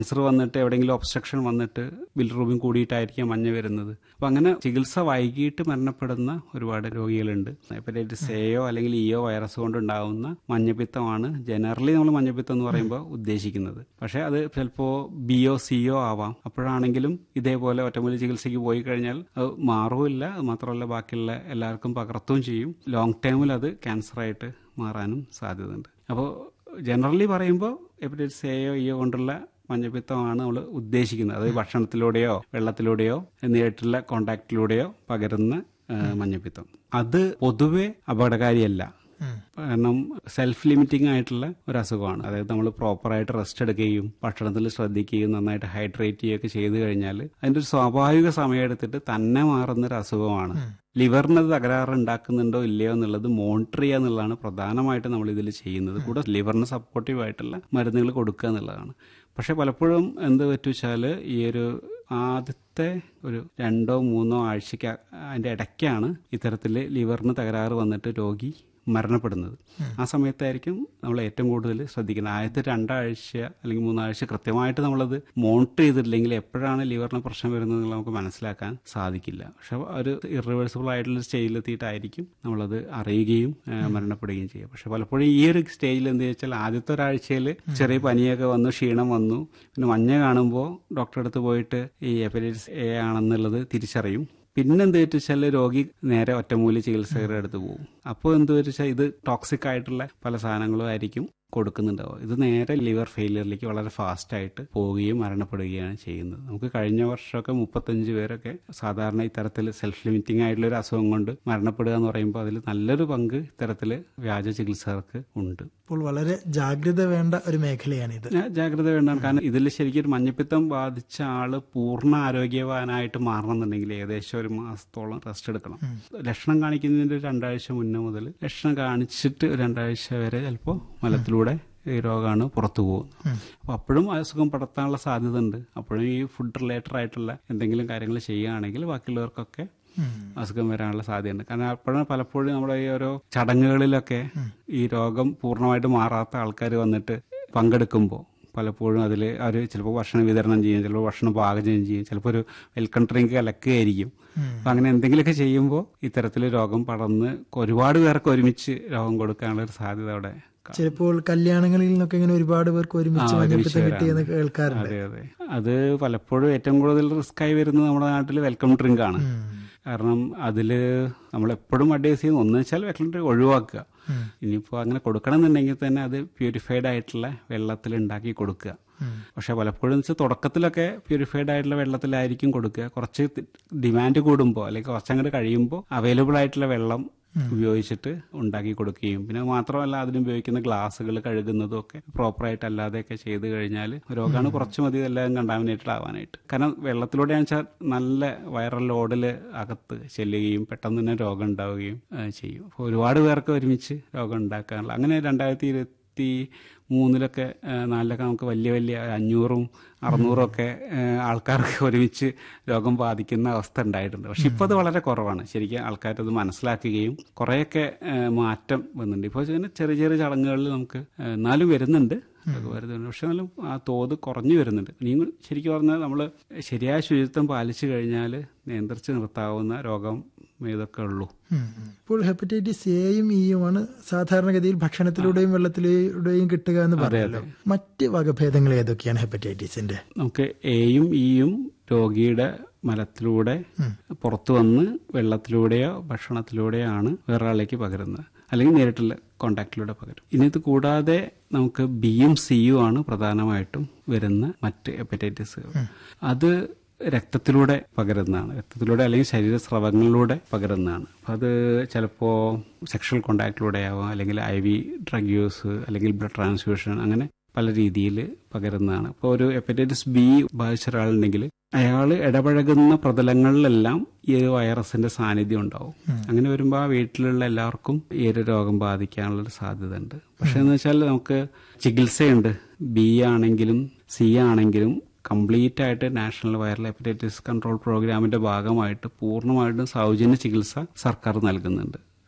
Cancer വന്നിട്ട് എവിടെയെങ്കിലും obstruction വന്നിട്ട് ബിൽറൂബിൻ കൂടിയിട്ടായിരിക്കും മഞ്ഞ വരുന്നത് അപ്പോൾ അങ്ങനെ ചികിത്സ വൈകിട്ട് മരണപ്പെടുന്ന ഒരുപാട് രോഗികളുണ്ട് ഹെപ്പറ്റൈറ്റിസ് എയോ അല്ലെങ്കിൽ ഇയോ വൈറസ് കൊണ്ടുണ്ടാകുന്ന മഞ്ഞപ്പിത്തമാണ് ജനറലി നമ്മൾ മഞ്ഞപ്പിത്തം എന്ന് പറയുമ്പോൾ ഉദ്ദേശിക്കുന്നത് പക്ഷേ അത് ചിലപ്പോൾ ബിയോ സിയോ ആവാം അപ്പോഴാണെങ്കിലും ഇതേപോലെ ഒറ്റമൂലി ചികിത്സയ്ക്ക് പോയി കഴിഞ്ഞാൽ അത് മാറുമില്ല അത് മാത്രമല്ല ബാക്കിയുള്ള എല്ലാവർക്കും പകർത്തുകയും ചെയ്യും ലോങ് ടേമിൽ അത് ക്യാൻസറായിട്ട് മാറാനും സാധ്യതയുണ്ട് അപ്പോൾ ജനറലി പറയുമ്പോൾ ഹെപ്പറ്റൈറ്റിസ് എയോ ഇയോ കൊണ്ടുള്ള മഞ്ഞപ്പിത്തമാണ് നമ്മൾ ഉദ്ദേശിക്കുന്നത് അത് ഭക്ഷണത്തിലൂടെയോ വെള്ളത്തിലൂടെയോ നേരിട്ടുള്ള കോണ്ടാക്റ്റിലൂടെയോ പകരുന്ന ആ, മഞ്ഞപ്പിത്തം അത് പൊതുവെ അപകടകാരിയല്ല കാരണം സെൽഫ് ലിമിറ്റിംഗ് ആയിട്ടുള്ള ഒരു അസുഖമാണ് അതായത് നമ്മൾ പ്രോപ്പറായിട്ട് റെസ്റ്റ് എടുക്കുകയും ഭക്ഷണത്തിൽ ശ്രദ്ധിക്കുകയും നന്നായിട്ട് ഹൈഡ്രേറ്റ് ചെയ്യുകയൊക്കെ ചെയ്തു കഴിഞ്ഞാൽ അതിന്റെ ഒരു സ്വാഭാവിക സമയം എടുത്തിട്ട് തന്നെ മാറുന്ന ഒരു അസുഖമാണ് ലിവറിന് തകരാറ് ഉണ്ടാക്കുന്നുണ്ടോ ഇല്ലയോ എന്നുള്ളത് മോണിറ്റർ ചെയ്യുക എന്നുള്ളതാണ് പ്രധാനമായിട്ട് നമ്മൾ ഇതിൽ ചെയ്യുന്നത് കൂടെ ലിവറിന് സപ്പോർട്ടീവ് ആയിട്ടുള്ള മരുന്നുകൾ കൊടുക്കുക എന്നുള്ളതാണ് പക്ഷെ പലപ്പോഴും എന്ത് പറ്റുവെച്ചാൽ ഈ ഒരു ആദ്യത്തെ ഒരു രണ്ടോ മൂന്നോ ആഴ്ചയ്ക്ക് അതിൻ്റെ ഇടയ്ക്കാണ് ഇത്തരത്തിൽ ലിവറിന് തകരാറ് വന്നിട്ട് രോഗി മരണപ്പെടുന്നത് ആ സമയത്തായിരിക്കും നമ്മൾ ഏറ്റവും കൂടുതൽ ശ്രദ്ധിക്കുന്നത് ആദ്യത്തെ രണ്ടാഴ്ച അല്ലെങ്കിൽ മൂന്നാഴ്ച കൃത്യമായിട്ട് നമ്മളത് മോണിറ്റർ ചെയ്തിട്ടില്ലെങ്കിൽ എപ്പോഴാണ് ലിവറിന് പ്രശ്നം വരുന്നത് നമുക്ക് മനസ്സിലാക്കാൻ സാധിക്കില്ല പക്ഷെ ഒരു ഇറിവേഴ്സിബിൾ ആയിട്ടുള്ള സ്റ്റേജിലെത്തിയിട്ടായിരിക്കും നമ്മളത് അറിയുകയും ആ, മരണപ്പെടുകയും ചെയ്യുക പക്ഷെ പലപ്പോഴും ഈ ഒരു സ്റ്റേജിൽ എന്ത് വെച്ചാൽ ആദ്യത്തെ ഒരാഴ്ചയിൽ ചെറിയ പനിയൊക്കെ വന്നു ക്ഷീണം വന്നു പിന്നെ മഞ്ഞ കാണുമ്പോൾ ഡോക്ടറെ അടുത്ത് പോയിട്ട് ഈ ഹെപ്പറ്റൈറ്റിസ് എ ആണെന്നുള്ളത് തിരിച്ചറിയും പിന്നെ എന്ത് വെച്ചാൽ രോഗി നേരെ ഒറ്റമൂലി ചികിത്സകരുടെ അടുത്ത് പോകും അപ്പോൾ എന്ത് വെച്ചാൽ ഇത് ടോക്സിക് ആയിട്ടുള്ള പല സാധനങ്ങളും ആയിരിക്കും കൊടുക്കുന്നുണ്ടാവും ഇത് നേരെ ലിവർ ഫെയിലിയറിലേക്ക് വളരെ ഫാസ്റ്റ് ആയിട്ട് പോവുകയും മരണപ്പെടുകയാണ് ചെയ്യുന്നത് നമുക്ക് കഴിഞ്ഞ വർഷമൊക്കെ മുപ്പത്തഞ്ച് പേരൊക്കെ സാധാരണ ഇത്തരത്തിൽ സെൽഫ് ലിമിറ്റിംഗ് ആയിട്ടുള്ള ഒരു അസുഖം കൊണ്ട് മരണപ്പെടുക എന്ന് പറയുമ്പോൾ അതിൽ നല്ലൊരു പങ്ക് ഇത്തരത്തിൽ വ്യാജ ചികിത്സകർക്ക് ഉണ്ട് അപ്പോൾ വളരെ ജാഗ്രത വേണ്ട ഒരു മേഖലയാണിത് ഞാൻ ജാഗ്രത വേണ്ടതാണ് കാരണം ഇതിൽ ശരിക്കും ഒരു മഞ്ഞപ്പിത്തം ബാധിച്ച ആള് പൂർണ്ണ ആരോഗ്യവാനായിട്ട് മാറണമെന്നുണ്ടെങ്കിൽ ഏകദേശം ഒരു മാസത്തോളം റെസ്റ്റ് എടുക്കണം ലക്ഷണം കാണിക്കുന്നതിന്റെ ഒരു രണ്ടാഴ്ച മുന്നേ മുതൽ ലക്ഷണം കാണിച്ചിട്ട് ഒരു രണ്ടാഴ്ച വരെ ചിലപ്പോൾ മലത്തിലൂടെ ഈ രോഗമാണ് പുറത്തു പോകുന്നത് അപ്പോൾ അപ്പോഴും അസുഖം പടർത്താനുള്ള സാധ്യത ഉണ്ട് അപ്പോഴും ഈ ഫുഡ് റിലേറ്റഡ് ആയിട്ടുള്ള എന്തെങ്കിലും കാര്യങ്ങൾ ചെയ്യുകയാണെങ്കിൽ ബാക്കിയുള്ളവർക്കൊക്കെ അസുഖം വരാനുള്ള സാധ്യതയുണ്ട് കാരണം അപ്പോഴും പലപ്പോഴും നമ്മുടെ ഈ ഓരോ ചടങ്ങുകളിലൊക്കെ ഈ രോഗം പൂർണ്ണമായിട്ട് മാറാത്ത ആൾക്കാർ വന്നിട്ട് പങ്കെടുക്കുമ്പോൾ പലപ്പോഴും അതിൽ അവർ ചിലപ്പോൾ ഭക്ഷണം വിതരണം ചെയ്യും ചിലപ്പോൾ ഭക്ഷണം പാചകം ചെയ്യും ചിലപ്പോൾ ഒരു വെൽക്കം ഡ്രിങ്ക് കലക്കുകയായിരിക്കും അപ്പം അങ്ങനെ എന്തെങ്കിലുമൊക്കെ ചെയ്യുമ്പോൾ ഇത്തരത്തിൽ രോഗം പടർന്ന് ഒരുപാട് പേർക്ക് ഒരുമിച്ച് രോഗം കൊടുക്കാനുള്ള ഒരു സാധ്യത അവിടെ കാണും. ചിലപ്പോൾ കല്യാണങ്ങളിൽ നിന്നൊക്കെ ഇങ്ങനെ ഒരുപാട് പേർക്ക് ഒരുമിച്ച് ആ, ഒരുമിച്ച് മഞ്ഞപ്പിത്തം കിട്ടിയെന്ന് വരാറുണ്ട്. കേൾക്കാറുണ്ട് അതെ അതെ അത് പലപ്പോഴും ഏറ്റവും കൂടുതൽ റിസ്ക് ആയി വരുന്നത് നമ്മുടെ നാട്ടിൽ വെൽക്കം ഡ്രിങ്ക് ആണ് കാരണം അതില് നമ്മൾ എപ്പോഴും അഡ്വൈസ് ചെയ്യുന്ന ഒന്ന് വെച്ചാൽ വെൽക്കം ഡ്രിങ്ക് ഒഴിവാക്കുക ഇനിയിപ്പോൾ അങ്ങനെ കൊടുക്കണം എന്നുണ്ടെങ്കിൽ തന്നെ അത് പ്യൂരിഫൈഡ് ആയിട്ടുള്ള വെള്ളത്തിൽ ഉണ്ടാക്കി കൊടുക്കുക പക്ഷെ പലപ്പോഴും വെച്ചാൽ തുടക്കത്തിലൊക്കെ പ്യൂരിഫൈഡ് ആയിട്ടുള്ള വെള്ളത്തിലായിരിക്കും കൊടുക്കുക കുറച്ച് ഡിമാൻഡ് കൂടുമ്പോൾ അല്ലെങ്കിൽ കുറച്ചങ്ങോട്ട് കഴിയുമ്പോൾ അവൈലബിൾ ആയിട്ടുള്ള വെള്ളം ഉപയോഗിച്ചിട്ട് ഉണ്ടാക്കി കൊടുക്കുകയും പിന്നെ മാത്രമല്ല അതിന് ഉപയോഗിക്കുന്ന ഗ്ലാസ്സുകൾ കഴുകുന്നതും ഒക്കെ പ്രോപ്പറായിട്ട് അല്ലാതെയൊക്കെ ചെയ്ത് കഴിഞ്ഞാൽ രോഗമാണ് കുറച്ച് മതി എല്ലാം കണ്ടാമിനേറ്റഡ് ആവാനായിട്ട് കാരണം വെള്ളത്തിലൂടെയാണെന്ന് വെച്ചാൽ നല്ല വൈറൽ ലോഡിൽ അകത്ത് ചെല്ലുകയും പെട്ടെന്ന് തന്നെ രോഗം ഉണ്ടാവുകയും ആ, ചെയ്യും അപ്പോൾ ഒരുപാട് പേർക്ക് ഒരുമിച്ച് രോഗം ഉണ്ടാക്കാനുള്ള അങ്ങനെ രണ്ടായിരത്തി ഇരുപത്തി മൂന്നിലൊക്കെ ആ, നാലിലൊക്കെ നമുക്ക് വലിയ വലിയ അഞ്ഞൂറും അറുന്നൂറും ഒക്കെ ആ, ആൾക്കാർക്ക് ഒരുമിച്ച് രോഗം ബാധിക്കുന്ന അവസ്ഥ ഉണ്ടായിട്ടുണ്ട് പക്ഷെ ഇപ്പോൾ അത് വളരെ കുറവാണ് ശരിക്കും ആൾക്കാരത് മനസ്സിലാക്കുകയും കുറേയൊക്കെ ആ, മാറ്റം വന്നിട്ടുണ്ട് ഇപ്പോൾ ഇങ്ങനെ ചെറിയ ചെറിയ ചടങ്ങുകളിൽ നമുക്ക് ആ, എന്നാലും വരുന്നുണ്ട് അതൊക്കെ വരുന്നുണ്ട് പക്ഷെ എന്നാലും ആ തോത് കുറഞ്ഞു വരുന്നുണ്ട് ഇനിയും ശരിക്കും പറഞ്ഞാൽ നമ്മൾ ശരിയായ ശുചിത്വം പാലിച്ചു കഴിഞ്ഞാൽ നിയന്ത്രിച്ച് നിർത്താവുന്ന രോഗം ഇതൊക്കെ ഉള്ളൂ ഉം. ഇപ്പോൾ ഹെപ്പറ്റൈറ്റിസ് എയും ഇയുമാണ് സാധാരണഗതിയിൽ ഭക്ഷണത്തിലൂടെയും വെള്ളത്തിലൂടെയും കിട്ടുക എന്ന് പറയുമല്ലോ മറ്റ് വകഭേദങ്ങൾ ഏതൊക്കെയാണ് ഹെപ്പറ്റൈറ്റിസിന്റെ നമുക്ക് എയും ഇയും രോഗിയുടെ മലത്തിലൂടെ പുറത്തു വന്ന് വെള്ളത്തിലൂടെയോ ഭക്ഷണത്തിലൂടെയോ ആണ് വേറൊരാളിലേക്ക് പകരുന്നത് അല്ലെങ്കിൽ നേരിട്ടുള്ള കോണ്ടാക്റ്റിലൂടെ പകരും ഇനി ഇത് കൂടാതെ നമുക്ക് ബിയും സിയും ആണ് പ്രധാനമായിട്ടും വരുന്ന മറ്റ് ഹെപ്പറ്റൈറ്റിസുകൾ അത് രക്തത്തിലൂടെ പകരുന്നതാണ് രക്തത്തിലൂടെ അല്ലെങ്കിൽ ശരീര സ്രവങ്ങളിലൂടെ പകരുന്നതാണ് അപ്പം അത് ചിലപ്പോൾ സെക്ഷൽ കോണ്ടാക്റ്റിലൂടെ ആവാം അല്ലെങ്കിൽ ഐ വി ഡ്രഗ് യൂസ് അല്ലെങ്കിൽ ബ്ലഡ് ട്രാൻസ്ഫ്യൂഷൻ അങ്ങനെ പല രീതിയിൽ പകരുന്നതാണ് ഇപ്പോൾ ഒരു ഹെപ്പറ്റൈറ്റിസ് ബി ബാധിച്ച ഒരാളുണ്ടെങ്കിൽ അയാൾ ഇടപഴകുന്ന പ്രതലങ്ങളിലെല്ലാം ഈ ഒരു വൈറസിന്റെ സാന്നിധ്യം ഉണ്ടാവും അങ്ങനെ വരുമ്പോൾ ആ വീട്ടിലുള്ള എല്ലാവർക്കും ഈ ഒരു രോഗം ബാധിക്കാനുള്ള ഒരു സാധ്യത ഉണ്ട് പക്ഷെ എന്ന് വെച്ചാൽ നമുക്ക് ചികിത്സയുണ്ട് ബി ആണെങ്കിലും സി ആണെങ്കിലും കംപ്ലീറ്റ് ആയിട്ട് നാഷണൽ വൈറൽ ഹെപ്പറ്റൈറ്റിസ് കൺട്രോൾ പ്രോഗ്രാമിന്റെ ഭാഗമായിട്ട് പൂർണ്ണമായിട്ടും സൗജന്യ ചികിത്സ സർക്കാർ നൽകുന്നുണ്ട്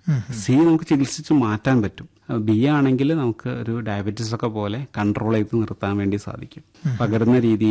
സി നമുക്ക് ചികിത്സിച്ച് മാറ്റാൻ പറ്റും ബി ആണെങ്കിൽ നമുക്ക് ഒരു ഡയബറ്റീസ് ഒക്കെ പോലെ കൺട്രോൾ ചെയ്ത് നിർത്താൻ വേണ്ടി സാധിക്കും പകരുന്ന രീതിയിൽ